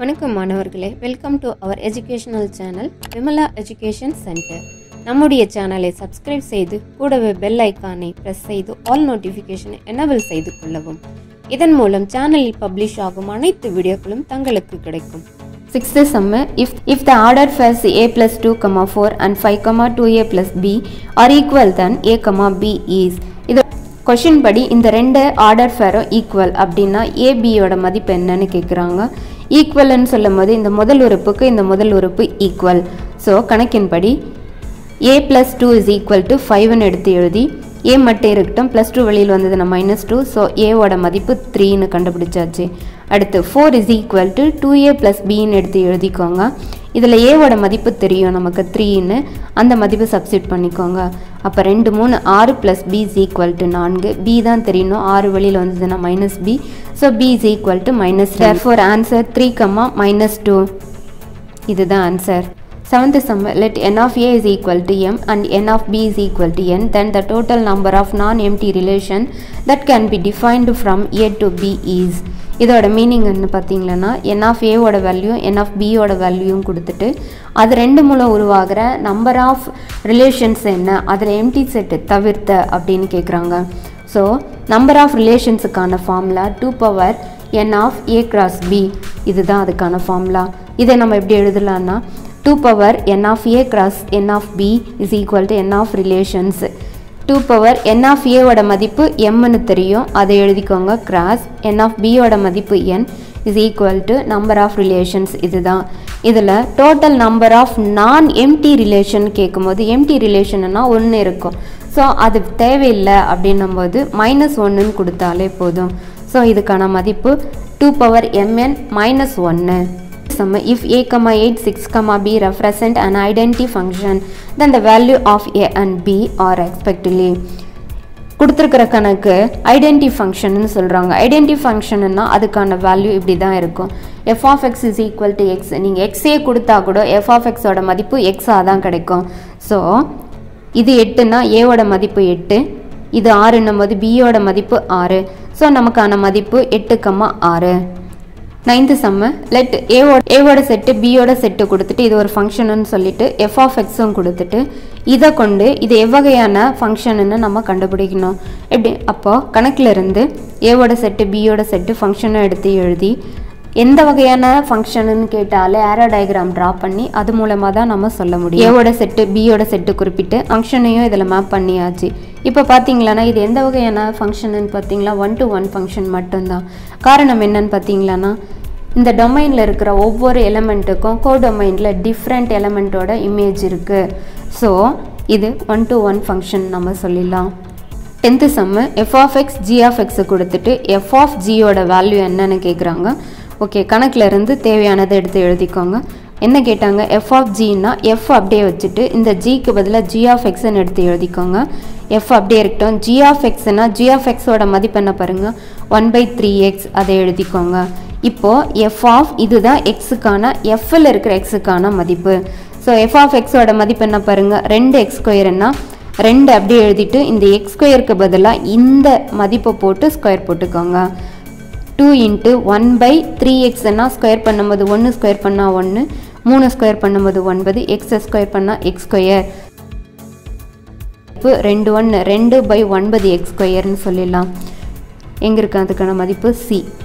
வணக்கம் மாணவர்களே welcome to our educational channel Vimala education centre நம்முடைய சேனலை சப்ஸ்கிரைப் செய்து கூடவே பெல் ஐக்கானை பிரஸ் செய்து ஆல் நோட்டிஃபிகேஷனை எனபிள் செய்து கொள்ளவும் இதன் மூலம் சேனலில் பப்ளிஷ் ஆகும் அனைத்து வீடியோக்களும் தங்களுக்கு கிடைக்கும் sixth sum if if the order face A plus two comma four and five comma two A plus B are equal then A comma B is இது கொஷின் படி இந்த ரெண்டு ஆர்டர் ஃபேரும் ஈக்குவல் அப்படின்னா ஏபியோட மதிப்பு என்னன்னு கேட்குறாங்க ஈக்குவல்னு சொல்லும் போது இந்த முதல் உறுப்புக்கு இந்த முதல் உறுப்பு ஈக்குவல் ஸோ கணக்கின்படி A plus two is equal to ஃபைவ்னு எடுத்து எழுதி ஏ மட்டும் இருக்கட்டும் ப்ளஸ் டூ வெளியில் வந்ததுன்னா மைனஸ் டூ ஸோ ஏவோட மதிப்பு த்ரீன்னு கண்டுபிடிச்சாச்சு அடுத்து four is equal to two A plus பின்னு எடுத்து எழுதிக்கோங்க இதில் ஏவோட மதிப்பு தெரியும் நமக்கு த்ரீன்னு அந்த மதிப்பு சப்ஸ்டியூட் பண்ணிக்கோங்க அப்போ ரெண்டு மூணு ஆறு plus B is equal to நான்கு பி தான் தெரியணும் ஆறு வெளியில் வந்ததுன்னா minus B so B is equal to minus four answer three comma minus two இதுதான் answer Seventh sum, let n of a is equal to m and n of b is equal to n, then the total number of non-empty relation that can be defined from a to b is. இதோட meaning என்ன பார்த்தீங்களன்னா N of ஏவோட value N of பியோட வேல்யூவும் கொடுத்துட்டு அது ரெண்டு மூலம் உருவாகிற நம்பர் ஆஃப் ரிலேஷன்ஸ் என்ன அதில் எம்டி செட்டு தவிர்த்த அப்படின்னு கேட்குறாங்க ஸோ நம்பர் ஆஃப் ரிலேஷன்ஸுக்கான formula two power N of A cross B இதுதான் அதுக்கான ஃபார்முலா இதை நம்ம எப்படி எழுதலாம்னா 2 power n of a cross n of b is equal to n of relations 2 power n of a ஓட மதிப்பு mனு தெரியும் அதை எழுதிக்கோங்க cross n of b ஓட மதிப்பு n is equal to number of relations இதுதான் இதில் total number of non empty relation கேட்கும்போது empty relationனா ஒன்று இருக்கும் ஸோ அது தேவையில்லை அப்படின்னும்போது மைனஸ் ஒன்றுன்னு கொடுத்தாலே போதும் ஸோ இதுக்கான மதிப்பு டூ பவர் mn மைனஸ் ஒன்று sum if a comma 8 6 comma b represent an identity function then the value of a and b are respectively கொடுத்துருக்கிற கணக்கு ஐடென்டி ஃபங்க்ஷன்னு சொல்கிறாங்க ஐடென்டி ஃபங்க்ஷன்னா அதுக்கான வேல்யூ இப்படி தான் இருக்கும் F of X is equal to X நீங்கள் எக்ஸே கொடுத்தா கூட எஃப் ஆஃப் எக்ஸோட மதிப்பு எக்ஸாக தான் கிடைக்கும் ஸோ இது எட்டுனா ஏவோட மதிப்பு எட்டு இது ஆறுன்னும் போது பியோட மதிப்பு ஆறு ஸோ நமக்கான மதிப்பு எட்டு கம்மா ஆறு நைன்த்து சம்மு லெட் ஏவோட ஏவோட செட்டு பியோட செட்டு கொடுத்துட்டு இது ஒரு ஃபங்க்ஷனுன்னு சொல்லிட்டு எஃப் ஆஃப் எக்ஸும் கொடுத்துட்டு இதை கொண்டு இது எவ்வகையான ஃபங்க்ஷனுன்னு நம்ம கண்டுபிடிக்கணும் எப்படி அப்போது கணக்கில் இருந்து ஏவோட செட்டு பியோட செட்டு ஃபங்க்ஷனை எடுத்து எழுதி எந்த வகையான ஃபங்க்ஷனுன்னு கேட்டாலே ஏரோ டயக்ராம் ட்ரா பண்ணி அது மூலமாக தான் நம்ம சொல்ல முடியும் ஏவோட செட்டு பியோட செட்டு குறிப்பிட்டு ஃபங்க்ஷனையும் இதில் மேப் பண்ணியாச்சு இப்போ பார்த்தீங்களான்னா இது எந்த வகையான ஃபங்க்ஷனுன்னு பார்த்தீங்களா ஒன் டு ஒன் ஃபங்க்ஷன் மட்டும்தான் காரணம் என்னன்னு பார்த்தீங்களான்னா இந்த டொமைனில் இருக்கிற ஒவ்வொரு எலமெண்ட்டுக்கும் கோ டொமைனில் டிஃப்ரெண்ட் எலமெண்ட்டோட இமேஜ் இருக்குது ஸோ இது ஒன் டு ஒன் ஃபங்க்ஷன் நம்ம சொல்லிடலாம் tenth sum F of X G of எக்ஸை கொடுத்துட்டு எஃப் ஆஃப் ஜியோட வேல்யூ என்னன்னு கேட்குறாங்க ஓகே கணக்கில் இருந்து தேவையானதை எடுத்து எழுதிக்கோங்க என்ன கேட்டாங்க எஃப் ஆஃப் ஜின்னா எஃப் அப்படியே வச்சுட்டு இந்த ஜிக்கு பதிலாக ஜி ஆஃப் எக்ஸ்ன்னு எடுத்து எழுதிக்கோங்க எஃப் அப்படியே இருக்கட்டும் ஜி ஆஃப் எக்ஸ்னா ஜி ஆஃப் எக்ஸோட மதிப்பு என்ன பாருங்கள் ஒன் பை த்ரீ எக்ஸ் அதை எழுதிக்கோங்க இப்போது எஃப் ஆஃப் இதுதான் எக்ஸுக்கான எஃப்ல இருக்கிற எக்ஸுக்கான மதிப்பு ஸோ எஃப் ஆஃப் எக்ஸோட மதிப்பு என்ன பாருங்கள் ரெண்டு எக்ஸ் ஸ்கொயர்னா ரெண்டு அப்படியே எழுதிட்டு இந்த எக்ஸ் ஸ்கொயருக்கு பதிலாக இந்த மதிப்பை போட்டு ஸ்கொயர் போட்டுக்கோங்க two into one by three எக்ஸ்னா ஸ்கொயர் பண்ணும்போது ஒன்று ஸ்கொயர் பண்ணால் ஒன்று மூணு ஸ்கொயர் பண்ணும்போது ஒன்பது எக்ஸை ஸ்கொயர் பண்ணால் எக்ஸ் ஸ்கொயர் இப்போ ரெண்டு ஒன்று ரெண்டு பை ஒன்பது எக்ஸ் ஸ்கொயர்னு சொல்லிடலாம் எங்கே இருக்கு அதுக்கான மதிப்பு சி